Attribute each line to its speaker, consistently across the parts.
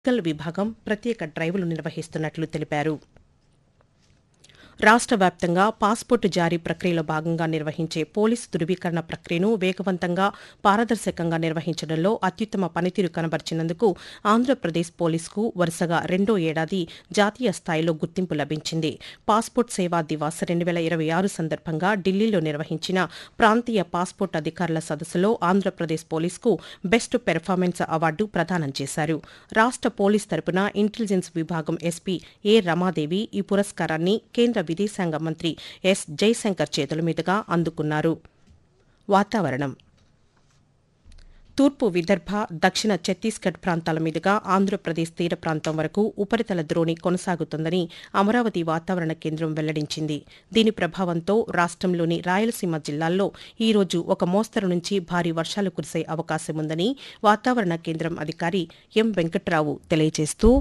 Speaker 1: medical విభాగం ప్రత్యేక డ్రైవ్లు నిర్వహిస్తున్నట్లు తెలిపారు రాష్ట్ర వ్యాప్తంగా పాస్పోర్టు జారీ ప్రక్రియలో భాగంగా నిర్వహించే పోలీసు ధృవీకరణ ప్రక్రియను వేగవంతంగా పారదర్శకంగా నిర్వహించడంలో అత్యుత్తమ పనితీరు కనబర్చినందుకు ఆంధ్రప్రదేశ్ పోలీసుకు వరుసగా రెండో ఏడాది జాతీయ స్థాయిలో గుర్తింపు లభించింది పాస్పోర్ట్ సేవా దివాస్ రెండు వేల ఇరవై ఆరు సందర్భంగా ఢిల్లీలో నిర్వహించిన ప్రాంతీయ పాస్పోర్ట్ అధికారుల సదస్సులో ఆంధ్రప్రదేశ్ పోలీసుకు బెస్ట్ పెర్ఫార్మెన్స్ అవార్డు ప్రదానం చేశారు రాష్ట్ర పోలీస్ తరపున ఇంటెలిజెన్స్ విభాగం ఎస్పీ ఏ రమాదేవి ఈ పురస్కారాన్ని కేంద్ర విదేశాంగ మంత్రి ఎస్ జైశంకర్ చేతుల మీదుగా అందుకున్నారు వాతావరణం తూర్పు విదర్భ దక్షిణ ఛత్తీస్గఢ్ ప్రాంతాల మీదుగా ఆంధ్రప్రదేశ్ తీర ప్రాంతం వరకు ఉపరితల ద్రోణి కొనసాగుతుందని అమరావతి వాతావరణ కేంద్రం వెల్లడించింది దీని ప్రభావంతో రాష్ట్రంలోని రాయలసీమ జిల్లాల్లో ఈ రోజు ఒక మోస్తరు నుంచి భారీ వర్షాలు కురిసే అవకాశం ఉందని వాతావరణ కేంద్రం అధికారి ఎం వెంకట్రావు తెలియజేస్తూ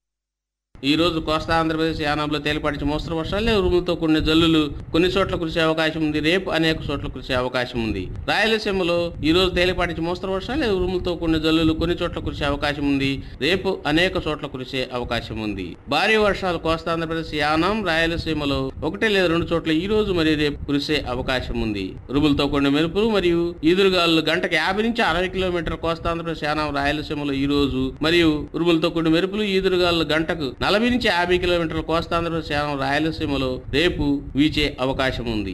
Speaker 2: ఈ రోజు కోస్తా ఆంధ్రప్రదేశ్ యానాంలో తేలిపాటి మోస్తరు వర్షాలు ఉరుములతో కూడిన జల్లులు కొన్ని చోట్ల కురిసే అవకాశం ఉంది రేపు అనేక చోట్ల కురిసే అవకాశం ఉంది రాయలసీమలో ఈ రోజు తేలిపాటి మోస్తరు వర్షాలు ఉరుములతో కూడిన జల్లులు కొన్ని చోట్ల కురిసే అవకాశం ఉంది రేపు అనేక చోట్ల కురిసే అవకాశం ఉంది భారీ వర్షాలు కోస్తా ఆంధ్రప్రదేశ్ యానాం రాయలసీమలో ఒకటి లేదా రెండు చోట్ల ఈ రోజు మరియు రేపు కురిసే అవకాశం ఉంది ఉరుములతో కూడిన మెరుపులు మరియు ఈదురుగాలు గంటకు యాభై నుంచి అరవై కిలోమీటర్ కోస్తా ఆంధ్రప్రదేశ్ యానాం రాయలసీమలో ఈ రోజు మరియు ఉరుములతో కూడిన మెరుపులు ఈదురుగాలు గంటకు నలభై నుంచి యాభై కిలోమీటర్ల కోస్తాంధ్రప్రదేశ్ యానం రాయలసీమలో రేపు వీచే అవకాశం ఉంది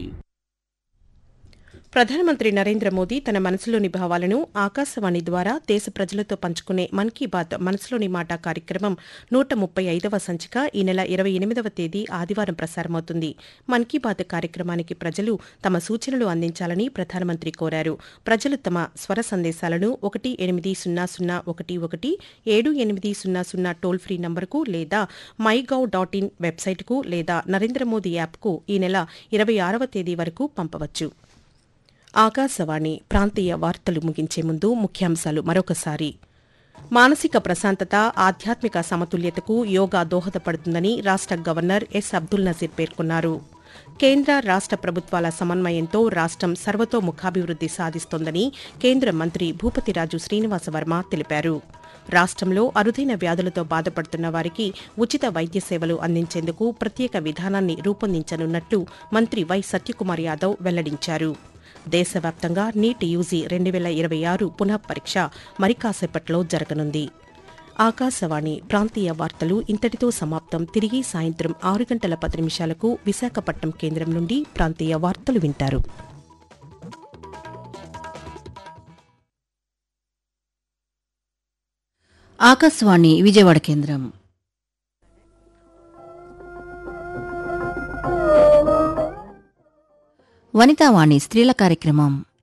Speaker 1: ప్రధానమంత్రి నరేంద్ర మోదీ తన మనసులోని భావాలను ఆకాశవాణి ద్వారా దేశ ప్రజలతో పంచుకునే మన్ కీ బాత్ మనసులోని మాట కార్యక్రమం నూట ముప్పై ఐదవ సంచిక ఈ నెల ఇరవై ఎనిమిదవ తేదీ ఆదివారం ప్రసారమవుతుంది మన్ కీ బాత్ కార్యక్రమానికి ప్రజలు తమ సూచనలు అందించాలని ప్రధానమంత్రి కోరారు ప్రజలు తమ స్వర సందేశాలను ఒకటి ఎనిమిది సున్నా సున్నా ఒకటి ఒకటి ఏడు ఎనిమిది సున్నా సున్నా టోల్ ఫ్రీ నంబర్కు లేదా మై గవ్ డాట్ ఇన్ వెబ్సైట్కు లేదా నరేంద్ర మోదీ యాప్కు ఈ నెల ఇరవై ఆరవ తేదీ వరకు పంపవచ్చు ఆకాశవాణి ప్రాంతీయ వార్తలు ముగించే ముందు ముఖ్యాంశాలు మరొకసారి మానసిక ప్రశాంతత ఆధ్యాత్మిక సమతుల్యతకు యోగా దోహదపడుతుందని రాష్ట గవర్నర్ ఎస్ అబ్దుల్ నజీర్ పేర్కొన్నారు కేంద్ర రాష్ట ప్రభుత్వాల సమన్వయంతో రాష్టం సర్వతోముఖాభివృద్ది సాధిస్తోందని కేంద్ర మంత్రి భూపతిరాజు శ్రీనివాసవర్మ తెలిపారు రాష్ట్రంలో అరుదైన వ్యాధులతో బాధపడుతున్న వారికి ఉచిత వైద్య సేవలు అందించేందుకు ప్రత్యేక విధానాన్ని రూపొందించనున్నట్లు మంత్రి వై సత్యకుమార్ యాదవ్ వెల్లడించారు దేశవ్యాప్తంగా నీట్ యూజీ రెండు వేల ఇరవై ఆరు పునః పరీక్ష మరి కాసేపట్లో జరగనుంది ఆకాశవాణి ప్రాంతీయ వార్తలు ఇంతటితో సమాప్తం తిరిగి సాయంత్రం ఆరు గంటల పది నిమిషాలకు విశాఖపట్నం కేంద్రం నుండి ప్రాంతీయ వార్తలు వింటారు
Speaker 3: ఆకాశవాణి విజయవాడ కేంద్రం వనితావాణి స్త్రీల కార్యక్రమం